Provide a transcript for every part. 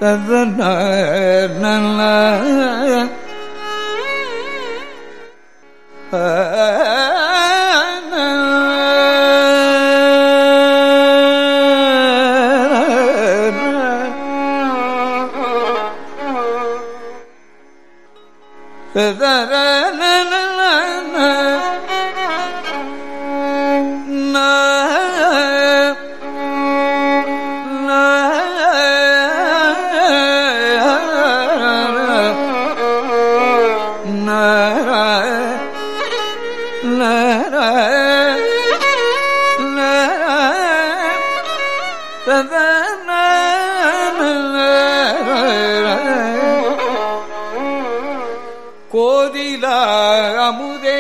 கோதில அமுதே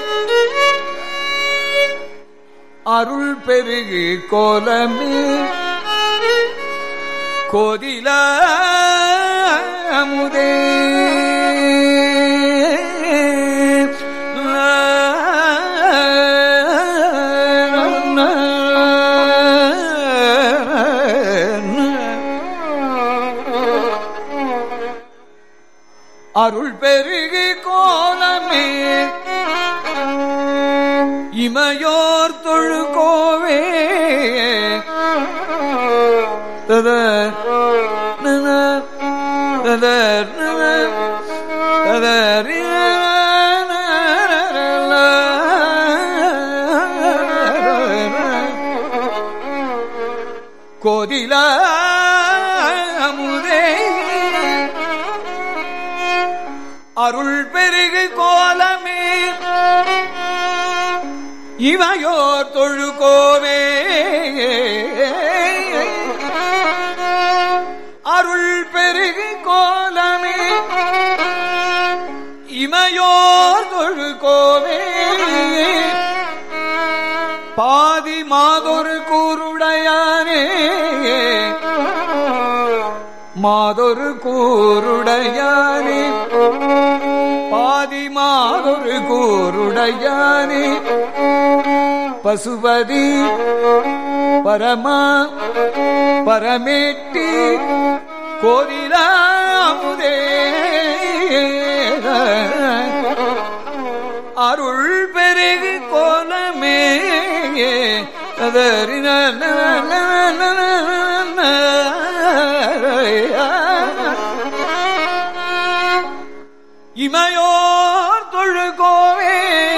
அருள் பெருகு கோலமே கோதில அமுதே அருள் பெருகு கோலமே இமையோர் தொழுகோவே தத நன தத நன தத கோதில அமுதே அருள் பெருகு கோலமே இவையோர் தொழுகோவே அருள் பெருகு கோலமே இமையோர் தொழுகோவே பாதி மாதொரு கூருடையானே மாதொரு கூருடையானே பாதி மாதொரு கூருடையானே பசுபதி பரமா பரமேட்டி கோதிலாமுதே அருள் பெருகு கோலமே அதறின இமையோர் தொழுகோவே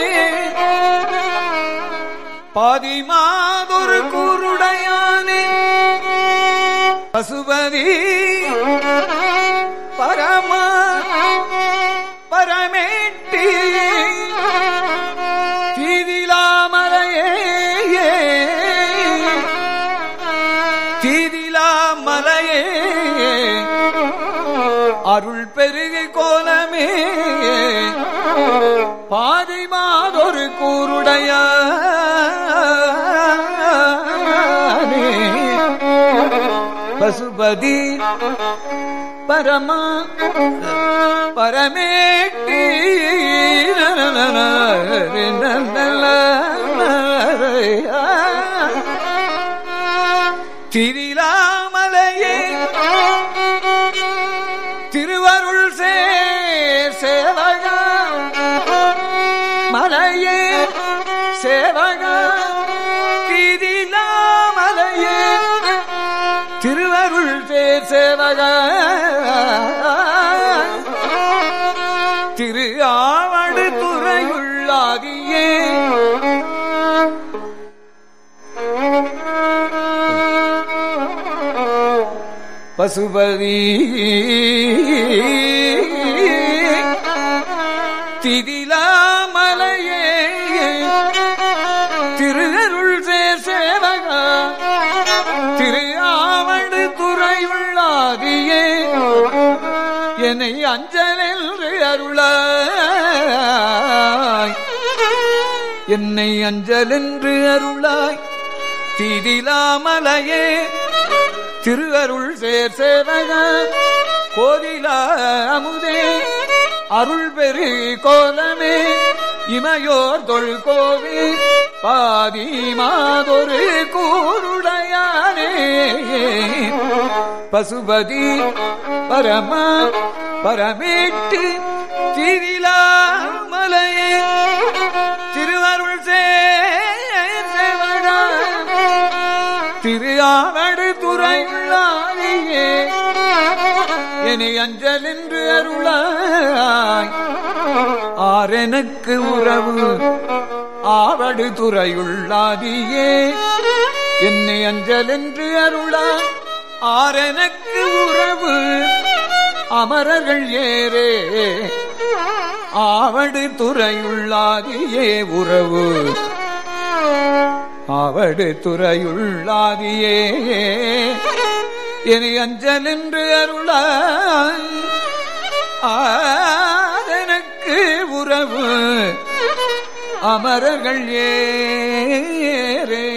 பாதிமாதொரு கூருடையானே பசுபதி பரம பரமேட்டி தீதிலாமலையே தீதிலாமலையே அருள் பெருகு கோலமே பாதி மாதொரு கூருடைய பசுபதி பரமா பரமேட்டி திரிலாமலையே திருவருள் சேர் சேவக மலையே சேவக திரிலாமலையே திருவருள் சேர் சேவக திரு ஆவடு துறையுள்ளாகியே பசுபதி திதிலாமலையே திருஅருள் சேர் சேவக திரு ஆவடு துறையுள்ளாகியே என்னை அஞ்சலென்று அருளாய் என்னை அஞ்சலென்று அருளாய் திதிலாமலையே திரு அருள் சேர் சேவக கோதில அமுதே அருள் பெரு கோலமே இமையோர் தொல்கோவே பாதி மாதொரு கூருடையானே பசுபதி பரம பரமேட்டு திரிலாமலையே திருவருள் சேவடா திரு ஆவடு துறையுள்ளாரியே என்னை அஞ்சல் என்று அருளாய் ஆரெனக்கு உறவு ஆவடு துறையுள்ளாரியே என்னை அஞ்சல் என்று அருளாய் ஆரெனக்கு உறவு அமரர்கள் ஏரே ஆவடு துறையுள்ளாதியே உறவு ஆவடு துறையுள்ளாதியே இனி அஞ்சல் என்று அருளாய் ஆதனுக்கு உறவு அமரர்கள் ஏரே